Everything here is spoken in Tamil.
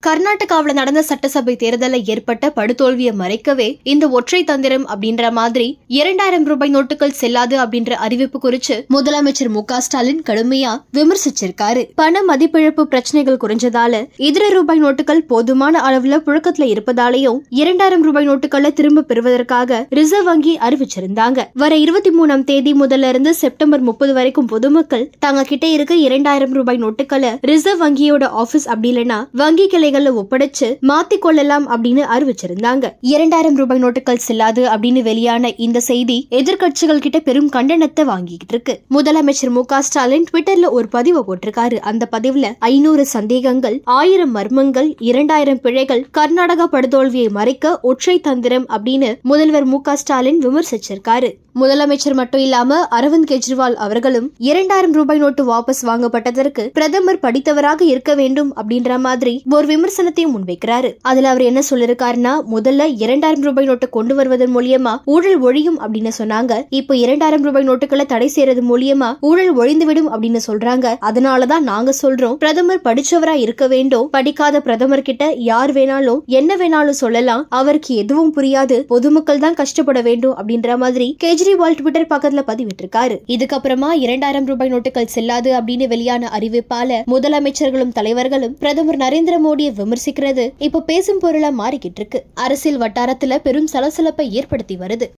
கர்நாடகாவுல நடந்த சட்டசபை தேர்தலில் ஏற்பட்ட படுதோல்வியை மறைக்கவே இந்த ஒற்றை தந்திரம் அப்படின்ற மாதிரி இரண்டாயிரம் ரூபாய் நோட்டுகள் செல்லாது அப்படின்ற அறிவிப்பு குறித்து முதலமைச்சர் மு க ஸ்டாலின் கடுமையா விமர்சிச்சிருக்காரு பண மதிப்பிழப்பு பிரச்சனைகள் குறைஞ்சதால இதர ரூபாய் நோட்டுகள் போதுமான அளவுல புழக்கத்துல இருப்பதாலையும் இரண்டாயிரம் ரூபாய் நோட்டுகளை திரும்ப பெறுவதற்காக ரிசர்வ் வங்கி அறிவிச்சிருந்தாங்க வர இருபத்தி மூணாம் தேதி முதல்ல இருந்து செப்டம்பர் முப்பது வரைக்கும் பொதுமக்கள் தங்க கிட்ட இருக்க இரண்டாயிரம் ரூபாய் நோட்டுகளை ரிசர்வ் வங்கியோட ஆபீஸ் அப்படி இல்லைன்னா வங்கி கிளைகள்ல ஒப்படைச்சு மாத்திக் கொள்ளலாம் அப்படின்னு அறிவிச்சிருந்தாங்க இரண்டாயிரம் ரூபாய் நோட்டுகள் செல்லாது அப்படின்னு வெளியான இந்த செய்தி எதிர்க்கட்சிகள் கிட்ட பெரும் கண்டனத்தை வாங்கிட்டு இருக்கு முதலமைச்சர் மு க ஸ்டாலின் ட்விட்டர்ல ஒரு பதிவை போட்டிருக்காரு அந்த பதிவுல ஐநூறு சந்தேகங்கள் ஆயிரம் மர்மங்கள் இரண்டாயிரம் பிழைகள் கர்நாடகா படுதோல்வியை மறைக்க ஒற்றை தந்திரம் அப்படின்னு முதல்வர் மு க ஸ்டாலின் விமர்சிச்சிருக்காரு முதலமைச்சர் மட்டும் இல்லாம அரவிந்த் கெஜ்ரிவால் அவர்களும் இரண்டாயிரம் ரூபாய் நோட்டு வாபஸ் வாங்கப்பட்டதற்கு பிரதமர் படித்தவராக இருக்க வேண்டும் அப்படின்ற மாதிரி ஒரு விமர்சனத்தையும் முன்வைக்கிறாரு அதுல அவர் என்ன சொல்லிருக்காருன்னா முதல்ல இரண்டாயிரம் ரூபாய் நோட்டு கொண்டு வருவதன் மூலியமா ஊழல் ஒழியும் அப்படின்னு சொன்னாங்க இப்போ இரண்டாயிரம் ரூபாய் நோட்டுகளை தடை செய்யறது மூலியமா ஊழல் ஒழிந்துவிடும் அப்படின்னு சொல்றாங்க அதனாலதான் நாங்க சொல்றோம் பிரதமர் படிச்சவரா இருக்க வேண்டும் படிக்காத பிரதமர் கிட்ட யார் வேணாலும் என்ன வேணாலும் சொல்லலாம் அவருக்கு எதுவும் புரியாது பொதுமக்கள் தான் கஷ்டப்பட வேண்டும் அப்படின்ற மாதிரி கெஜ்ரிவால் ட்விட்டர் பக்கத்துல பதிவிட்டிருக்காரு இதுக்கப்புறமா இரண்டாயிரம் ரூபாய் நோட்டுகள் செல்லாது அப்படின்னு வெளியான அறிவிப்பால முதலமைச்சர்களும் தலைவர்களும் பிரதமர் நரேந்திர மோடியை விமர்சிக்கிறது இப்ப பேசும் பொருளா மாறிக்கிட்டு இருக்கு அரசியல் வட்டாரத்துல பெரும் சலசலப்பை ஏற்படுத்தி வருது